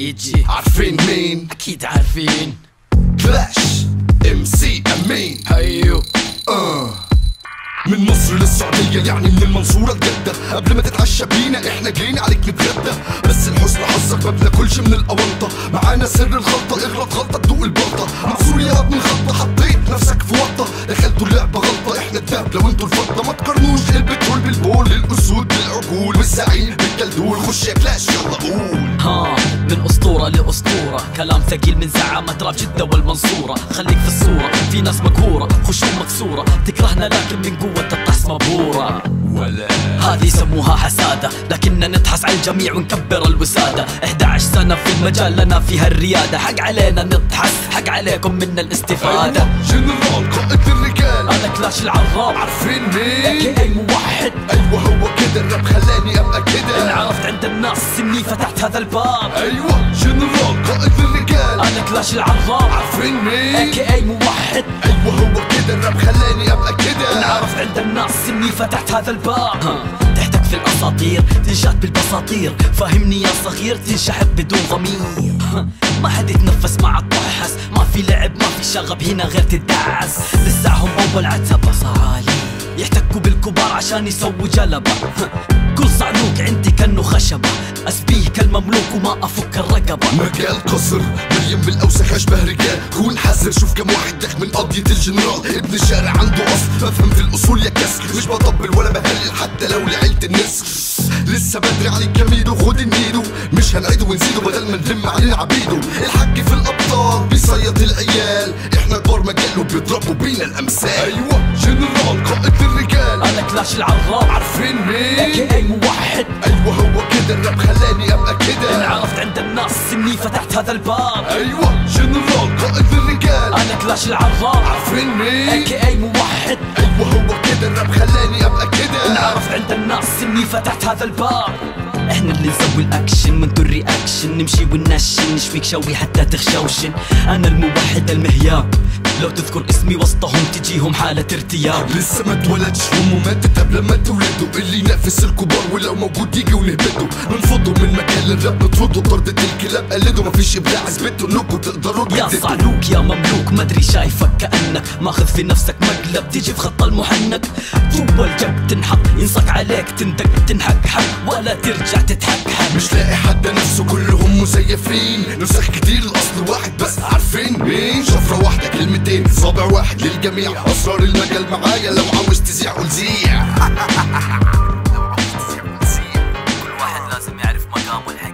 يجي عارفين مين اكيد عارفين كلاش ام سي امين ايوه آه. من مصر للسعودية يعني من المنصورة لجدة قبل ما تتعشى بينا احنا جايين عليك نتغدى بس الحسن حظك ما بناكلش من الأونطة معانا سر الخلطة اغلط غلطة تدوق البلطة منصور يا من خلطة حطيت نفسك في ورطة دخلتوا اللعبة غلطة احنا الدهب وانتوا الفضة ما تقارنوش البترول بالبول الأسود بالعقول والزعيم بالكلدول خش يا كلاش يلا قول ها من اسطوره لاسطوره كلام ثقيل من زعامه راب جده والمنصوره خليك في الصوره في ناس مقهوره خشوم مكسوره تكرهنا لكن من قوه الطحس مبهوره ولا هذه يسموها حسادة لكننا نتحس على الجميع ونكبر الوسادة 11 سنة في المجال لنا فيها الريادة حق علينا نضحس حق عليكم منا الاستفادة جنرال قائد الرجال أنا كلاش العراب عارفين اي مين اي موحد ايوه هو كده الراب خلاني ابقى كده انعرفت عند الناس اني فتحت هذا الباب ايوه جنرال قائد الرجال انا كلاش العراب عارفين مين اي اي موحد ايوه هو كده الراب خلاني ابقى كده انعرفت عند الناس اني فتحت هذا الباب ها، تحتك في الاساطير تنشات بالبساطير فهمني يا صغير تنشحب بدون ضمير ها، ما حد يتنفس مع الطحس ما في لعب ما في شغب هنا غير تدعس لساهم اول عتبة صعالي يحتكوا بالكبار عشان يسووا جلبة ها، كل صعلوك عندي كانه خشبة اسبيه كالمملوك وما افك الرقبة مجال قصر مليان بالاوسخ اشبه رجال كون حذر شوف كم واحد داخل من قضية الجنرال ابن الشارع عنده اصل بفهم في الاصول يا كسر مش بطبل ولا بهلل حتى لو لعيلة النسر لسه بدري عليك يا ميدو خد النيدو مش هنعيده ونزيده بدل ما نلم علينا عبيده الحاج في الابطال بيصيد العيال احنا كبار مجاله بيضربوا بينا الامثال ايوه جنرال قائد الرجال انا كلاش العراب عارفين اي مين اي موحد ايوه هو كده الراب خلاني ابقى كده انعرفت عند الناس اني فتحت هذا الباب ايوه جنرال قائد الرجال انا كلاش العراب عارفين مين اي اي موحد ايوه هو كده الراب خلاني ابقى كده انعرفت عند الناس اني فتحت هذا الباب احنا اللي نسوي الاكشن وانتو الرياكشن نمشي وننشن نشفيك شوي حتى تخشوشن انا الموحد المهياب لو تذكر اسمي وسطهم تجيهم حالة ارتياب لسه ما اتولدش امه ماتت قبل ما تولده اللي ينافس الكبار ولو موجود يجي ونهبده ننفضه من مكان الراب نطرده طردة الكلاب قلده مفيش ابداع اثبتوا انكم تقدروا يا تجددوا. صعلوك يا مملوك مدري شايفك كأنك ماخذ في نفسك مقلب تيجي في خط المحنك جوا الجب تنحط ينصك عليك تندق تنحك حق ولا ترجع تتحكحك مش لاقي حد نفسه كلهم مزيفين نسخ كتير الاصل واحد بس عارفين مين شفرة واحدة كلمتين صابع واحد للجميع اسرار المجال معايا لو عاوز تزيع وتزيع كل واحد لازم يعرف مقامه الحقيقي